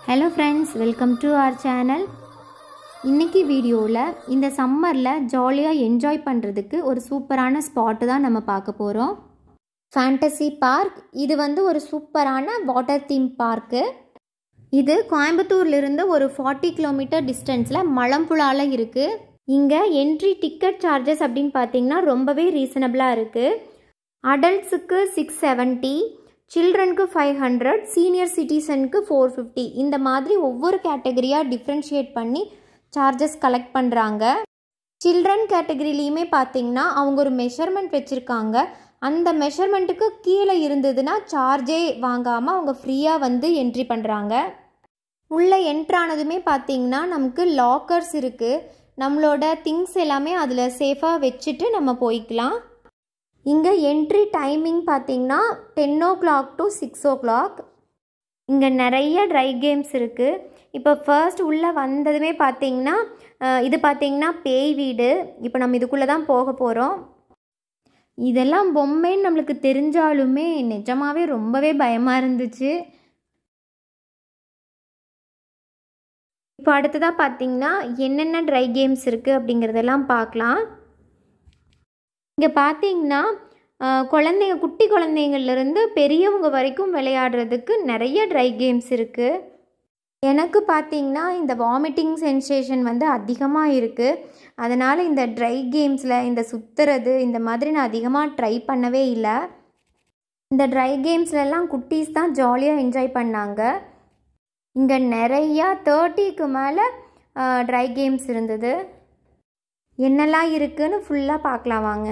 hello friends welcome to our channel இன்னைக்கு வீடியோவில் இந்த சம்மரில் ஜாலியாக என்ஜாய் பண்ணுறதுக்கு ஒரு சூப்பரான ஸ்பாட்டு தான் நம்ம பார்க்க போகிறோம் ஃபேண்டசி பார்க் இது வந்து ஒரு சூப்பரான வாட்டர் தீம் பார்க்கு இது கோயம்புத்தூர்லேருந்து ஒரு ஃபார்ட்டி கிலோமீட்டர் டிஸ்டன்ஸில் மலம்புழால இருக்குது இங்கே என்ட்ரி டிக்கெட் சார்ஜஸ் அப்படின்னு பார்த்தீங்கன்னா ரொம்பவே ரீசனபிளாக இருக்குது அடல்ட்ஸுக்கு சிக்ஸ் செவன்ட்டி சில்ட்ரனுக்கு ஃபைவ் ஹண்ட்ரட் சீனியர் சிட்டிசனுக்கு ஃபோர் ஃபிஃப்டி இந்த மாதிரி ஒவ்வொரு கேட்டகரியாக டிஃப்ரென்ஷியேட் பண்ணி சார்ஜஸ் கலெக்ட் பண்ணுறாங்க சில்ட்ரன் கேட்டகரிலையுமே பார்த்தீங்கன்னா அவங்க ஒரு மெஷர்மெண்ட் வச்சுருக்காங்க அந்த மெஷர்மெண்ட்டுக்கு கீழே இருந்ததுன்னா சார்ஜே வாங்காமல் அவங்க ஃப்ரீயாக வந்து என்ட்ரி பண்ணுறாங்க உள்ளே என்ட்ரானதுமே பார்த்தீங்கன்னா நமக்கு லாக்கர்ஸ் இருக்குது நம்மளோட திங்ஸ் எல்லாமே அதில் சேஃபாக வச்சுட்டு நம்ம போய்க்கலாம் இங்கே என்ட்ரி டைமிங் பார்த்தீங்கன்னா ten o'clock to six o'clock இங்கே நிறைய ட்ரை கேம்ஸ் இருக்குது இப்போ ஃபர்ஸ்ட் உள்ளே வந்ததுமே பார்த்தீங்கன்னா அஹ், இது பார்த்தீங்கன்னா பேய் வீடு இப்போ நம்ம இதுக்குள்ளே தான் போக போகிறோம் இதெல்லாம் பொம்மைன்னு நம்மளுக்கு தெரிஞ்சாலுமே நிஜமாவே ரொம்பவே பயமாக இருந்துச்சு இப்போ அடுத்ததாக பார்த்தீங்கன்னா என்னென்ன ட்ரை கேம்ஸ் இருக்குது அப்படிங்கிறதெல்லாம் பார்க்கலாம் இங்கே பார்த்தீங்கன்னா அஹ், குழந்தைங்க குட்டி குழந்தைங்கள்லேருந்து பெரியவங்க வரைக்கும் விளையாடுறதுக்கு நிறைய ட்ரை கேம்ஸ் இருக்குது எனக்கு பார்த்தீங்கன்னா இந்த வாமிட்டிங் சென்சேஷன் வந்து அதிகமாக இருக்குது அதனால் இந்த ட்ரை கேம்ஸில் இந்த சுற்றுறது இந்த மாதிரி நான் அதிகமாக ட்ரை பண்ணவே இல்லை இந்த ட்ரை கேம்ஸ்லலாம் குட்டீஸ் தான் ஜாலியாக என்ஜாய் பண்ணாங்க இங்கே நிறையா தேர்ட்டிக்கு மேலே ட்ரை கேம்ஸ் இருந்தது என்னெல்லாம் இருக்குன்னு ஃபுல்லாக பார்க்கலாம் வாங்க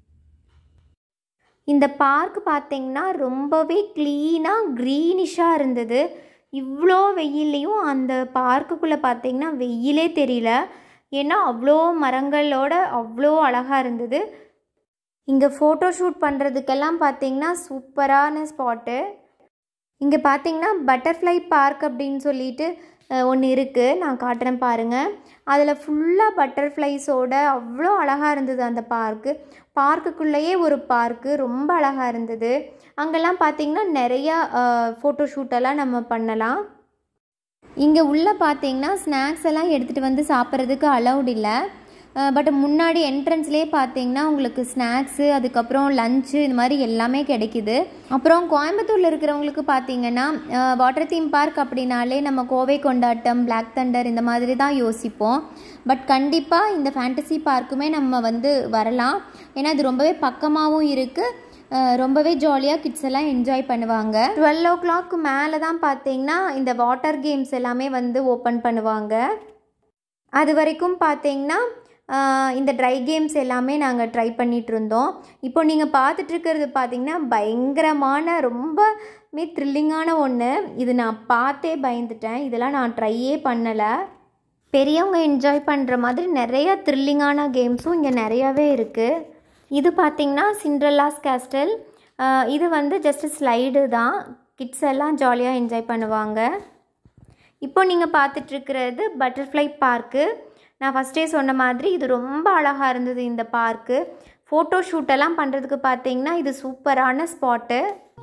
இந்த பார்க் பார்த்தீங்கன்னா ரொம்பவே க்ளீனாக க்ரீனிஷாக இருந்தது இவ்வளோ வெயில்லையும் அந்த பார்க்குக்குள்ளே பார்த்தீங்கன்னா வெயிலே தெரியல ஏன்னா அவ்வளோ மரங்களோட அவ்வளோ அழகாக இருந்தது இங்கே ஃபோட்டோ ஷூட் பண்ணுறதுக்கெல்லாம் பார்த்தீங்கன்னா சூப்பரான ஸ்பாட்டு இங்கே பார்த்தீங்கன்னா பட்டர்ஃப்ளை பார்க் அப்படின்னு சொல்லிட்டு ஒன்று இருக்குது நான் காட்டுறேன் பாருங்கள் அதில் ஃபுல்லாக பட்டர்ஃப்ளைஸோட அவ்வளோ அழகாக இருந்தது அந்த பார்க்கு பார்க்குக்குள்ளேயே ஒரு பார்க்கு ரொம்ப அழகாக இருந்தது அங்கெல்லாம் பார்த்தீங்கன்னா நிறையா ஃபோட்டோ ஷூட்டெல்லாம் நம்ம பண்ணலாம் இங்கே உள்ளே பார்த்தீங்கன்னா ஸ்நாக்ஸ் எல்லாம் எடுத்துகிட்டு வந்து சாப்பிட்றதுக்கு அலௌட் இல்லை பட் முன்னாடி என்ட்ரன்ஸ்லேயே பார்த்தீங்கன்னா உங்களுக்கு ஸ்நாக்ஸு அதுக்கப்புறம் லஞ்சு இது மாதிரி எல்லாமே கிடைக்குது அப்புறம் கோயம்புத்தூரில் இருக்கிறவங்களுக்கு பார்த்தீங்கன்னா வாட்டர் தீம் பார்க் அப்படின்னாலே நம்ம கோவை கொண்டாட்டம் பிளாக் தண்டர் இந்த மாதிரி தான் யோசிப்போம் பட் கண்டிப்பாக இந்த ஃபேண்டசி பார்க்குமே நம்ம வந்து வரலாம் ஏன்னா இது ரொம்பவே பக்கமாகவும் இருக்குது அஹ் ரொம்பவே ஜாலியாக கிட்ஸ் எல்லாம் என்ஜாய் பண்ணுவாங்க டுவெல் ஓ கிளாக் மேலே தான் பார்த்தீங்கன்னா இந்த வாட்டர் கேம்ஸ் எல்லாமே வந்து ஓப்பன் பண்ணுவாங்க அது வரைக்கும் பார்த்தீங்கன்னா அஹ் இந்த ட்ரை கேம்ஸ் எல்லாமே நாங்கள் ட்ரை பண்ணிட்டு இருந்தோம் இப்போ நீங்கள் பார்த்துட்டு இருக்கிறது பார்த்தீங்கன்னா பயங்கரமான ரொம்பவே த்ரில்லிங்கான ஒன்று இது நான் பார்த்தே பயந்துட்டேன் இதெல்லாம் நான் ட்ரையே பண்ணலை பெரியவங்க என்ஜாய் பண்ணுற மாதிரி நிறைய த்ரில்லிங்கான கேம்ஸும் இங்கே நிறையாவே இருக்குது இது பார்த்திங்கன்னா சிண்ட்ரல்லாஸ் கேஸ்டல் இது வந்து ஜஸ்ட் ஸ்லைடு தான் கிட்ஸ் எல்லாம் ஜாலியாக என்ஜாய் பண்ணுவாங்க இப்போ நீங்கள் பார்த்துட்ருக்கிறது பட்டர்ஃப்ளை பார்க்கு நான் ஃபஸ்ட்டே சொன்ன மாதிரி இது ரொம்ப அழகாக இருந்தது இந்த பார்க்கு ஃபோட்டோ ஷூட்டெல்லாம் பண்ணுறதுக்கு பார்த்தீங்கன்னா இது சூப்பரான ஸ்பாட்டு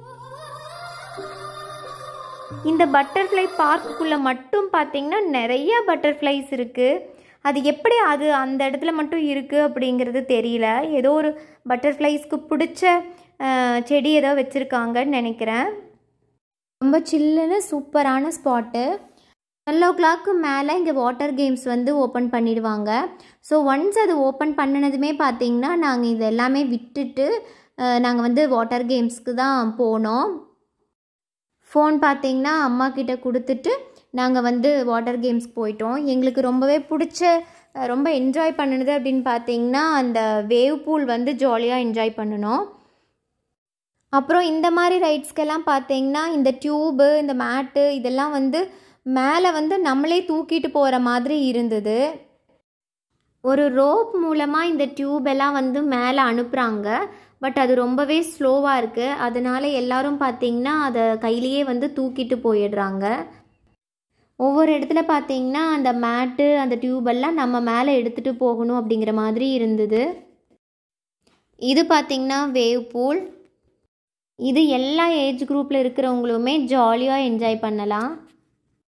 இந்த பட்டர்ஃப்ளை பார்க்குள்ளே மட்டும் பார்த்தீங்கன்னா நிறைய பட்டர்ஃப்ளைஸ் இருக்குது அது எப்படி அது அந்த இடத்துல மட்டும் இருக்குது அப்படிங்கிறது தெரியல ஏதோ ஒரு பட்டர்ஃப்ளைஸ்க்கு பிடிச்ச அஹ், செடி ஏதோ வச்சுருக்காங்கன்னு நினைக்கிறேன் ரொம்ப சில்லுன்னு சூப்பரான ஸ்பாட்டு டுவெல் ஓ கிளாக்கு மேலே இங்கே வாட்டர் கேம்ஸ் வந்து ஓப்பன் பண்ணிடுவாங்க ஸோ ஒன்ஸ் அது ஓப்பன் பண்ணினதுமே பார்த்தீங்கன்னா நாங்கள் இது எல்லாமே விட்டுட்டு நாங்கள் வந்து வாட்டர் கேம்ஸ்க்கு தான் போனோம் ஃபோன் பார்த்தீங்கன்னா அம்மா கிட்ட கொடுத்துட்டு நாங்கள் வந்து வாட்டர் கேம்ஸ்க்கு போயிட்டோம் எங்களுக்கு ரொம்பவே பிடிச்ச அஹ், ரொம்ப என்ஜாய் பண்ணுனது அப்படின்னு பார்த்தீங்கன்னா அந்த வேவ் பூல் வந்து ஜாலியாக என்ஜாய் பண்ணணும் அப்புறம் இந்த மாதிரி ரைட்ஸ்க்கெல்லாம் பார்த்தீங்கன்னா இந்த டியூபு இந்த மேட்டு இதெல்லாம் வந்து மேலே வந்து நம்மளே தூக்கிட்டு போகிற மாதிரி இருந்தது ஒரு ரோப் மூலமாக இந்த டியூப் எல்லாம் வந்து மேலே அனுப்புகிறாங்க பட் அது ரொம்பவே ஸ்லோவாக இருக்குது அதனால எல்லாரும் பார்த்தீங்கன்னா அதை கையிலேயே வந்து தூக்கிட்டு போயிடுறாங்க ஒவ்வொரு இடத்துல பார்த்தீங்கன்னா அந்த மேட்டு அந்த டியூப் எல்லாம் நம்ம மேலே எடுத்துகிட்டு போகணும் அப்படிங்கிற மாதிரி இருந்தது இது பார்த்தீங்கன்னா வேவ் பூல் இது எல்லா ஏஜ் குரூப்பில் இருக்கிறவங்களுமே ஜாலியாக என்ஜாய் பண்ணலாம்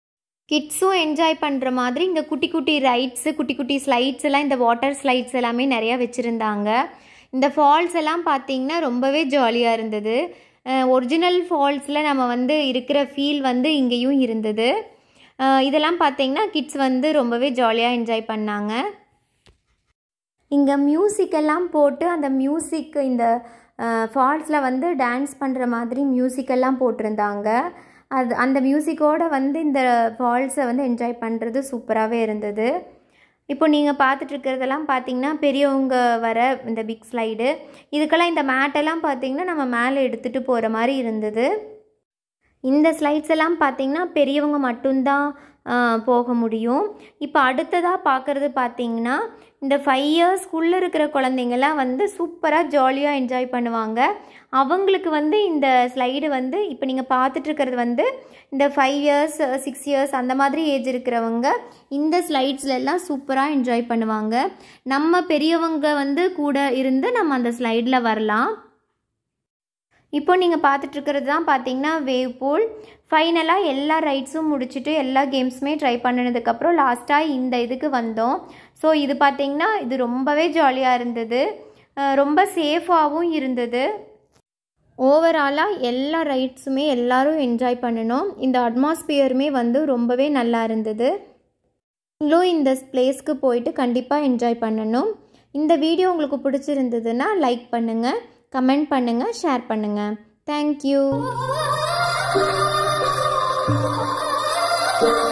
கிட்ஸும் என்ஜாய் பண்ணுற மாதிரி இங்கே குட்டி குட்டி ரைட்ஸு குட்டி குட்டி ஸ்லைட்ஸ் எல்லாம் இந்த வாட்டர் ஸ்லைட்ஸ் எல்லாமே நிறையா வச்சுருந்தாங்க இந்த ஃபால்ஸ் எல்லாம் பார்த்தீங்கன்னா ரொம்பவே ஜாலியாக இருந்தது ஒரிஜினல் ஃபால்ஸில் நம்ம வந்து இருக்கிற ஃபீல் வந்து இங்கேயும் இருந்தது அஹ் இதெல்லாம் பார்த்தீங்கன்னா கிட்ஸ் வந்து ரொம்பவே ஜாலியாக என்ஜாய் பண்ணாங்க இங்கே மியூசிக் எல்லாம் போட்டு அந்த மியூசிக் இந்த ஃபால்ஸில் வந்து டான்ஸ் பண்ணுற மாதிரி மியூசிக் எல்லாம் போட்டிருந்தாங்க அது அந்த மியூசிக்கோடு வந்து இந்த ஃபால்ஸை வந்து என்ஜாய் பண்ணுறது சூப்பராகவே இருந்தது இப்போ நீங்கள் பார்த்துட்டு இருக்கிறதெல்லாம் பார்த்தீங்கன்னா பெரியவங்க வர இந்த பிக் ஸ்லைடு இதுக்கெல்லாம் இந்த மேட்டெல்லாம் பார்த்தீங்கன்னா நம்ம மேலே எடுத்துகிட்டு போகிற மாதிரி இருந்தது இந்த ஸ்லைட்ஸ் எல்லாம் பார்த்தீங்கன்னா பெரியவங்க மட்டும்தான் ஆ, போக முடியும் இப்போ அடுத்ததாக பார்க்குறது பார்த்தீங்கன்னா இந்த ஃபைவ் இயர்ஸ்க்குள்ளே இருக்கிற குழந்தைங்கலாம் வந்து சூப்பராக ஜாலியாக என்ஜாய் பண்ணுவாங்க அவங்களுக்கு வந்து இந்த ஸ்லைடு வந்து இப்போ நீங்கள் பார்த்துட்டு இருக்கிறது வந்து இந்த ஃபைவ் இயர்ஸ் சிக்ஸ் இயர்ஸ் அந்த மாதிரி ஏஜ் இருக்கிறவங்க இந்த ஸ்லைட்ஸ்ல எல்லாம் சூப்பராக என்ஜாய் பண்ணுவாங்க நம்ம பெரியவங்க வந்து கூட இருந்து நம்ம அந்த ஸ்லைடில் வரலாம் இப்போ நீங்கள் பார்த்துட்ருக்கிறது தான் பார்த்தீங்கன்னா வேவ் பூல் ஃபைனலாக எல்லா ரைட்ஸும் முடிச்சுட்டு எல்லா கேம்ஸுமே ட்ரை பண்ணினதுக்கப்புறம் லாஸ்ட்டாக இந்த இதுக்கு வந்தோம் ஸோ இது பார்த்தீங்கன்னா இது ரொம்பவே ஜாலியாக இருந்தது அஹ் ரொம்ப சேஃபாகவும் இருந்தது ஓவராலாக எல்லா ரைட்ஸுமே எல்லாரும் என்ஜாய் பண்ணணும் இந்த அட்மாஸ்பியருமே வந்து ரொம்பவே நல்லா இருந்தது நீங்களும் இந்த பிளேஸ்க்கு போயிட்டு கண்டிப்பாக என்ஜாய் பண்ணணும் இந்த வீடியோ உங்களுக்கு பிடிச்சிருந்ததுன்னா லைக் பண்ணுங்கள் கமெண்ட் பண்ணுங்கள் ஷேர் பண்ணுங்கள் தேங்க்யூ